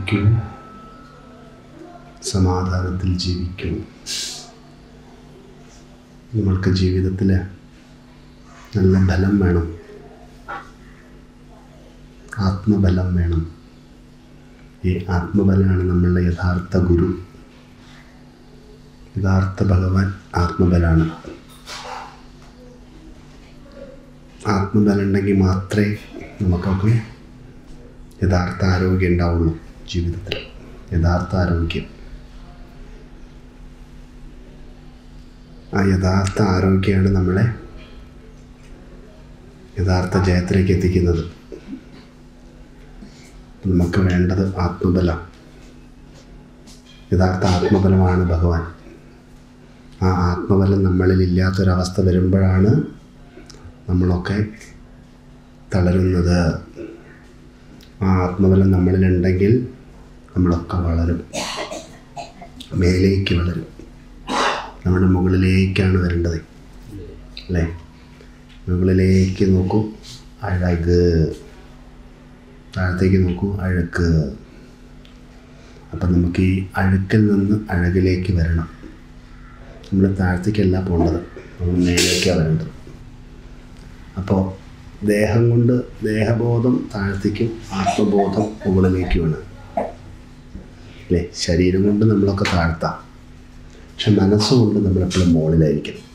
ജീവിക്കൂ സമാധാനത്തിൽ ജീവിക്കൂ നമ്മൾക്ക് ജീവിതത്തിൽ നല്ല ബലം വേണം ആത്മബലം വേണം ഈ ആത്മബലമാണ് നമ്മളുടെ യഥാർത്ഥ ഗുരു യഥാർത്ഥ ഭഗവാൻ ആത്മബലാണ് ആത്മബലം ഉണ്ടെങ്കിൽ മാത്രമേ നമുക്കൊക്കെ യഥാർത്ഥ ആരോഗ്യം ഉണ്ടാവുള്ളൂ ജീവിതത്തിൽ യഥാർത്ഥ ആരോഗ്യം ആ യഥാർത്ഥ ആരോഗ്യമാണ് നമ്മളെ യഥാർത്ഥ ജയത്തിലേക്ക് എത്തിക്കുന്നത് നമുക്ക് വേണ്ടത് ആത്മബലം യഥാർത്ഥ ആത്മബലമാണ് ഭഗവാൻ ആ ആത്മബലം നമ്മളിൽ ഇല്ലാത്തൊരവസ്ഥ വരുമ്പോഴാണ് നമ്മളൊക്കെ തളരുന്നത് ആ ആത്മബലം നമ്മളിലുണ്ടെങ്കിൽ നമ്മളൊക്കെ വളരും മേലേക്ക് വളരും നമ്മുടെ മുകളിലേക്കാണ് വരേണ്ടത് അല്ലേ മുകളിലേക്ക് നോക്കൂ അഴക് താഴത്തേക്ക് നോക്കൂ അഴുക്ക് അപ്പം നമുക്ക് ഈ അഴുക്കിൽ നിന്ന് അഴകിലേക്ക് വരണം നമ്മൾ താഴത്തേക്കല്ല പോകേണ്ടത് നമ്മൾ മേലേക്കാണ് വരേണ്ടത് അപ്പോൾ ദേഹം കൊണ്ട് ദേഹബോധം താഴത്തേക്കും ആത്മബോധം മുകളിലേക്കുമാണ് അല്ലേ ശരീരം കൊണ്ട് നമ്മളൊക്കെ താഴ്ത്താം പക്ഷെ മനസ്സുകൊണ്ട് നമ്മളെപ്പോഴും മുകളിലായിരിക്കണം